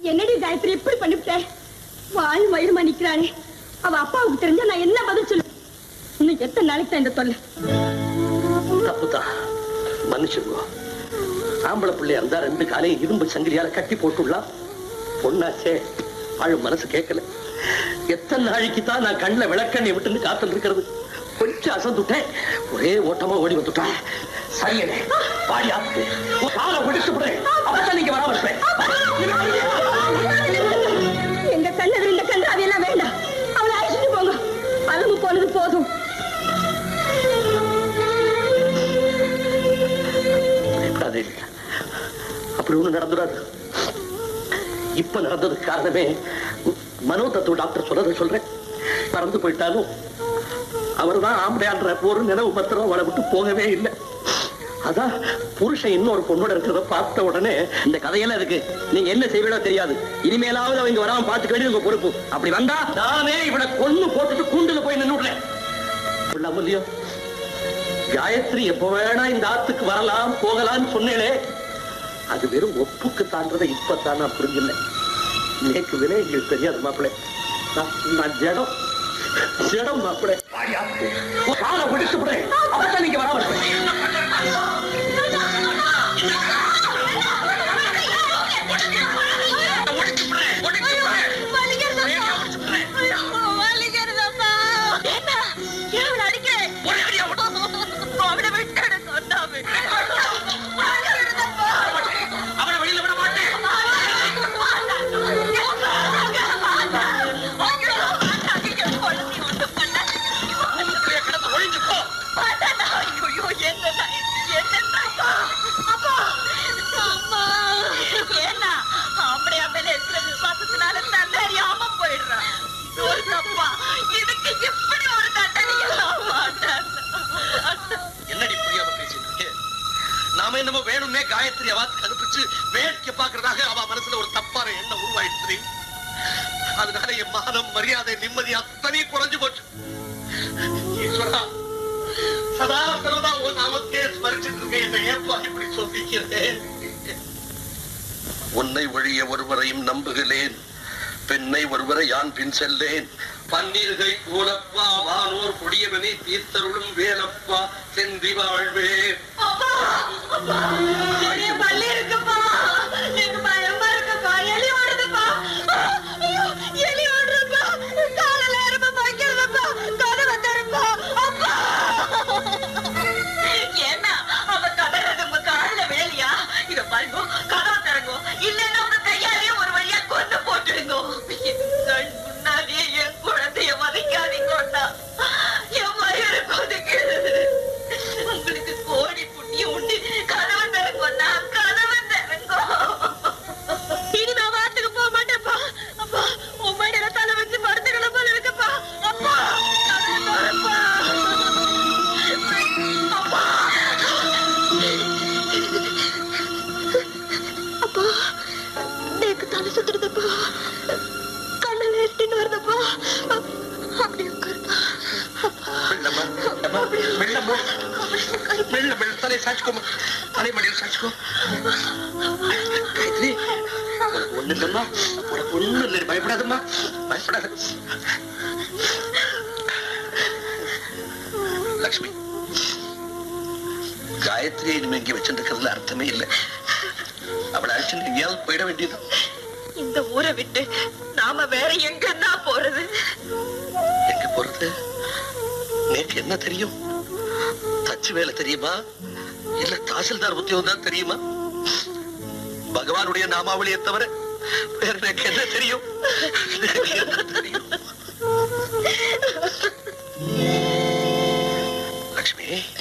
என்னடி காயத்ரி இப்படி பண்ணிவிட்டேன் வாய் மயிலுமா நிக்கிறாளே அவ அப்பாவுக்கு தெரிஞ்சா நான் என்ன பதில் சொல்லு இன்னும் எத்தனை நாளைக்கு தான் இந்த தொல்லை தப்புதான் மன்னிச்சிருவோம் ஆம்பளை பிள்ளையா இருந்தா ரெண்டு காலையும் இரும்பு சங்கிலியால கட்டி போட்டுடலாம் பொண்ணாச்சே ஆழ் மனசு கேட்கல எத்தனை நாளைக்கு தான் நான் கண்ணுல விளக்கண்ணை விட்டுன்னு காத்துல இருக்கிறது கொஞ்சம் அசந்துட்டேன் ஒரே ஓட்டமா ஓடி வந்துட்டேன் சரியனே பாடி ஆத்து காலை ஒடிச்சு விடுறேன் அப்பதான் நீங்க வராம இருப்பேன் எங்க கண்ணது இந்த கண்ணாவி எல்லாம் வேண்டாம் அவளை அழைச்சிட்டு போங்க அளவு போனது போதும் பயப்படாதே அப்படி ஒண்ணு நடந்துடாது இப்ப நடந்ததுக்கு காரணமே மனோ தத்துவ டாக்டர் சொல்றதை சொல்றேன் பறந்து போயிட்டாலும் அவர்தான் ஆம்பளையான்ற ஒரு நினைவு பத்திரம் அவளை விட்டு போகவே இல்லை அதான் புருஷன் இன்னொரு பொண்ணோட இருக்கிறத பார்த்த உடனே இந்த கதையெல்லாம் இருக்கு நீங்க என்ன செய்வீங்களோ தெரியாது இனிமேலாவது அவங்க வராம பாத்துக்க வேண்டியது உங்க பொறுப்பு அப்படி வந்தா நானே இவனை கொன்னு போட்டுட்டு கூண்டுல போய் நின்னுடுறேன் இல்லையோ காயத்ரி எப்ப வேணா இந்த ஆத்துக்கு வரலாம் போகலாம்னு சொன்னேனே அது வெறும் ஒப்புக்கு தாண்டதை இப்பதான் நான் புரிஞ்சுனேன் நேக்கு விலை எங்களுக்கு தெரியாது மாப்பிள்ளை நான் நான் ஜடம் ஜடம் மாப்பிள்ளை காலை பிடிச்சு விடுறேன் அப்பதான் நீங்க வராம இருப்பேன் என்னடி புரியாம பேசிட்டு இருக்கேன் நாம என்னமோ வேணும்னே காயத்ரி அவாத்துக்கு அனுப்பிச்சு வேடிக்கை பாக்குறதாக அவ மனசுல ஒரு தப்பான எண்ணம் உருவாயிடுச்சு அதனால என் மானம் மரியாதை நிம்மதி அத்தனை குறைஞ்சு போச்சு ஈஸ்வரா சதா சர்வதா உன் நாமத்தையே ஸ்மரிச்சிட்டு இருக்கேன் என்ன ஏற்பா இப்படி சொல்லிக்கிறேன் உன்னை ஒழிய ஒருவரையும் நம்புகிறேன் பெண்ணை ஒருவரை யான் பின் செல்லேன் பன்னீர்கை கூலப்பா வானோர் கொடியவனை தீர்த்தருளும் வேலப்பா சென்றி வாழ்வே உங்களுக்கு கோடி புண்ணியம் உண்டு கதவை திறங்கொண்டா கதவை திறங்கோ இனிமே வாத்துக்கு போக மாட்டேப்பா அப்பா உன் மடியில தலை வச்சு படுத்துக்கணும் போல இருக்குப்பா அப்பா கதவை திறப்பா. அப்பா அப்பா நேக்கு தலை சுத்துறதுப்பா கண்ணில் எட்டின்னு வருதுப்பா அப்படி உட்காருப்பா மெல்லம்மா, மெல்லம்மா, மெல்லம்மா. மெல்ல மெல்ல தலை சாச்சுக்கோமா தலை மடியில் சாச்சுக்கோ காயத்ரி உனக்கு ஒண்ணு இல்லம்மா உனக்கு ஒண்ணு இல்லை பயப்படாதம்மா பயப்படாத லக்ஷ்மி காயத்ரி இனிமே இங்க வச்சிருக்கிறதுல அர்த்தமே இல்லை அவளை அழைச்சு எங்கேயாவது போயிட வேண்டியது இந்த ஊரை விட்டு நாம வேற எங்கன்னா போறது எங்க போறது நேக்கு என்ன தெரியும் தச்சு வேலை தெரியுமா இல்ல தாசில்தார் உத்தியோகம் தான் தெரியுமா பகவானுடைய நாமாவளியை தவிர வேற எனக்கு என்ன தெரியும் எனக்கு என்ன தெரியும் லக்ஷ்மி